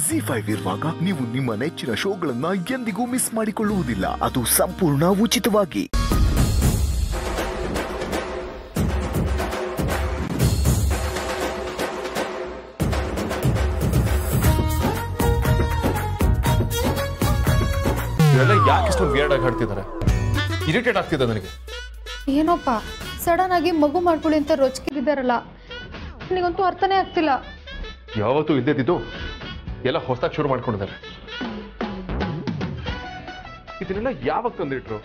G five ಇರುವಾಗ ನೀವು ನಿಮ್ಮ ನೆಚ್ಚಿನ ಶೋಗಳನ್ನ ಎಂದಿಗೂ ಮಿಸ್ ಮಾಡಿಕೊಳ್ಳುವುದಿಲ್ಲ ಅದು ಸಂಪೂರ್ಣ ಉಚಿತವಾಗಿ ಇವೆಲ್ಲ ಯಾಕೆ ಇಷ್ಟೊಂದು ವಿಯರ್ಡ್ ಆಗಿ ಹಾಡ್ತಿದ್ದಾರೆ ಇರಿಟೇಟ್ ಆಗ್ತಿದೆ ನನಗೆ ಏನೋಪ್ಪ ಸಡನ್ ಆಗಿ ಮಗು ಮಾಡ್ಕೊಳ್ಳಿ ಅಂತ ರೊಚ್ಕಿರಿದಾರಲ್ಲ ನನಗಂತೂ ಅರ್ಥನೇ ಆಗ್ತಿಲ್ಲ ಯಾವತ್ತೂ ಇಲ್ದಿದ್ದು ಎಲ್ಲ ಹೊಸದಾಗಿ ಶುರು ಮಾಡ್ಕೊಂಡಿದ್ದಾರೆ ಇದನ್ನೆಲ್ಲ ಯಾವಾಗ ತಂದಿಟ್ರು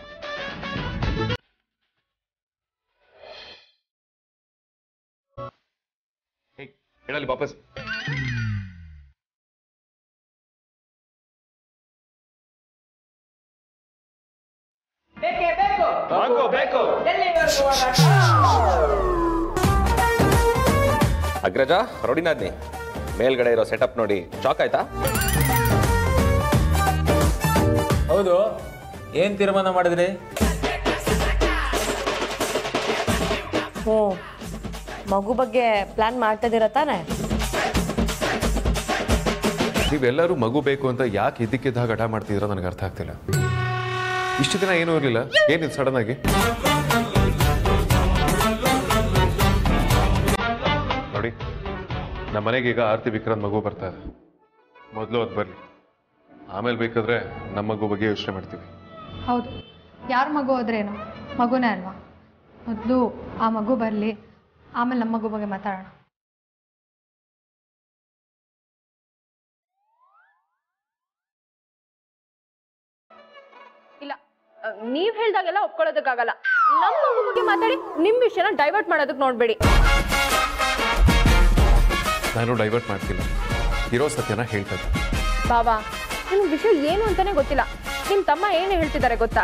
ಏಯ್, ಹೇಳಲ್ಲಿ ವಾಪಸ್ ಬೇಕೇ ಬೇಕು ಎಲ್ಲಿವರೆಗೂ ಹೋರಾಟ? ಅಗ್ರಜ ರೋಡಿನಾದ್ನಿ ಮೇಲ್ಗಡೆ ಇರೋ ಸೆಟಪ್ ನೋಡಿ ಶಾಕ್ ಆಯ್ತಾ ಹೌದು ಏನ್ ತೀರ್ಮಾನ ಮಾಡಿದ್ರಿ ಹ್ಞೂ ಮಗು ಬಗ್ಗೆ ಪ್ಲಾನ್ ಮಾಡ್ತಾ ಇದ್ದೀರಾ ತಾನೆ ನೀವೆಲ್ಲರೂ ಮಗು ಬೇಕು ಅಂತ ಯಾಕೆ ಇದ್ದಕ್ಕಿದ್ದಾಗ ಹಠ ಮಾಡ್ತಿದ್ದೀರೋ ನನಗೆ ಅರ್ಥ ಆಗ್ತಿಲ್ಲ ಇಷ್ಟು ದಿನ ಏನೂ ಇರಲಿಲ್ಲ ಏನಿದು ಸಡನ್ ಆಗಿ ನೋಡಿ ನಮ್ಮ ಮನೆಗೆ ಈಗ ಆರ್ತಿ ವಿಕ್ರಾಂತ್ ಮಗು ಬರ್ತಾ ಇದೆ ಮೊದಲು ಅದು ಬರಲಿ ಆಮೇಲೆ ಬೇಕಾದ್ರೆ ನಮ್ಮ ಮಗು ಬಗ್ಗೆ ಯೋಚನೆ ಮಾಡ್ತೀವಿ ಹೌದು ಯಾರ ಮಗು ಆದ್ರೇನು ಮಗುನೇ ಅಲ್ವಾ ಮೊದಲು ಆ ಮಗು ಬರಲಿ ಆಮೇಲೆ ನಮ್ಮ ಮಗು ಬಗ್ಗೆ ಮಾತಾಡೋಣ ಇಲ್ಲ ನೀವ್ ಹೇಳ್ದಾಗೆಲ್ಲ ಒಪ್ಕೊಳ್ಳೋದಕ್ಕಾಗಲ್ಲ ನಮ್ಮ ಮಗು ಬಗ್ಗೆ ಮಾತಾಡಿ ನಿಮ್ ವಿಷಯನ ಡೈವರ್ಟ್ ಮಾಡೋದಕ್ಕೆ ನೋಡ್ಬೇಡಿ ನಾನು ಡೈವರ್ಟ್ ಮಾಡ್ತಿಲ್ಲ ಇರೋ ಸತ್ಯನ ಹೇಳ್ತಾ ಇದ್ದೆ ಬಾಬಾ ನಿಮ್ಗೆ ವಿಷಯ ಏನು ಅಂತಾನೆ ಗೊತ್ತಿಲ್ಲ ನಿಮ್ ತಮ್ಮ ಏನು ಹೇಳ್ತಿದ್ದಾರೆ ಗೊತ್ತಾ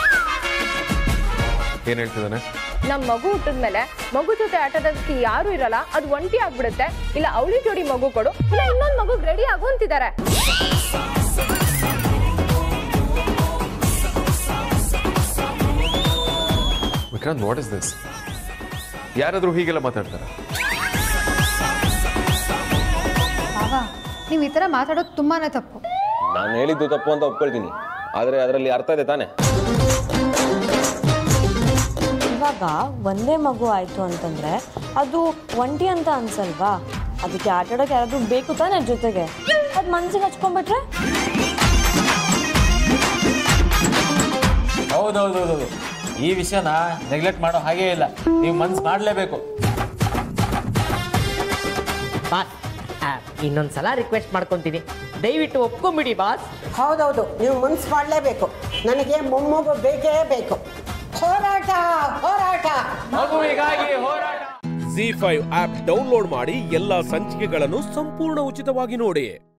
ಏನು ಹೇಳ್ತಿದ್ದಾನೆ ನಮ್ ಮಗು ಹುಟ್ಟಿದ್ಮೇಲೆ ಮಗು ಜೊತೆ ಆಟದಕ್ಕೆ ಯಾರು ಇರಲ್ಲ ಅದು ಒಂಟಿ ಆಗ್ಬಿಡುತ್ತೆ ಇಲ್ಲ ಅವಳಿ ಜೋಡಿ ಮಗು ಕೊಡು ಇಲ್ಲ ಇನ್ನೊಂದ್ ಮಗು ರೆಡಿ ಆಗು ಅಂತಿದ್ದಾರೆ ವಿಕ್ರಾಂತ್ ವಾಟ್ ಇಸ್ ದಿಸ್ ಯಾರಾದರೂ ಹೀಗೆಲ್ಲ ಮಾತಾಡ್ತಾರೆ ಬಾಬಾ ನೀವು ಈ ಥರ ಮಾತಾಡೋದು ತುಂಬಾನೇ ತಪ್ಪು ನಾನು ಹೇಳಿದ್ದು ತಪ್ಪು ಅಂತ ಒಪ್ಕೊಳ್ತೀನಿ ಆದರೆ ಅದರಲ್ಲಿ ಅರ್ಥ ಇದೆ ತಾನೆ ಇವಾಗ ಒಂದೇ ಮಗು ಆಯ್ತು ಅಂತಂದ್ರೆ ಅದು ಒಂಟಿ ಅಂತ ಅನ್ಸಲ್ವಾ ಅದಕ್ಕೆ ಆಟ ಆಡೋಕೆ ಯಾರಾದ್ರೂ ಬೇಕು ತಾನೇ ಜೊತೆಗೆ ಅದು ಮನ್ಸಿಗೆ ಹಚ್ಕೊಂಡ್ಬಿಟ್ರೆ ಹೌದೌದೌದು ಈ ವಿಷಯನ ನೆಗ್ಲೆಕ್ಟ್ ಮಾಡೋ ಹಾಗೇ ಇಲ್ಲ ನೀವು ಮನ್ಸು ಮಾಡಲೇಬೇಕು ಬಾಸ್ ಆ, ಇನ್ನೊಂದ್ಸಲ ರಿಕ್ವೆಸ್ಟ್ ಮಾಡ್ಕೊಂತೀನಿ ದಯವಿಟ್ಟು ಒಪ್ಕೊಂಬಿಡಿ ಬಾಸ್ ಹೌದೌದು ನೀವು ಮನ್ಸು ಮಾಡಲೇಬೇಕು ನನಗೆ ಮೊಮ್ಮಗು ಬೇಕೇ ಬೇಕು ಹೋರಾಟ ಹೋರಾಟ ಮಗುವಿಗಾಗಿ ಹೋರಾಟ ಜಿ ಫೈವ್ ಆಪ್ ಡೌನ್ಲೋಡ್ ಮಾಡಿ ಎಲ್ಲಾ ಸಂಚಿಕೆಗಳನ್ನು ಸಂಪೂರ್ಣ ಉಚಿತವಾಗಿ ನೋಡಿ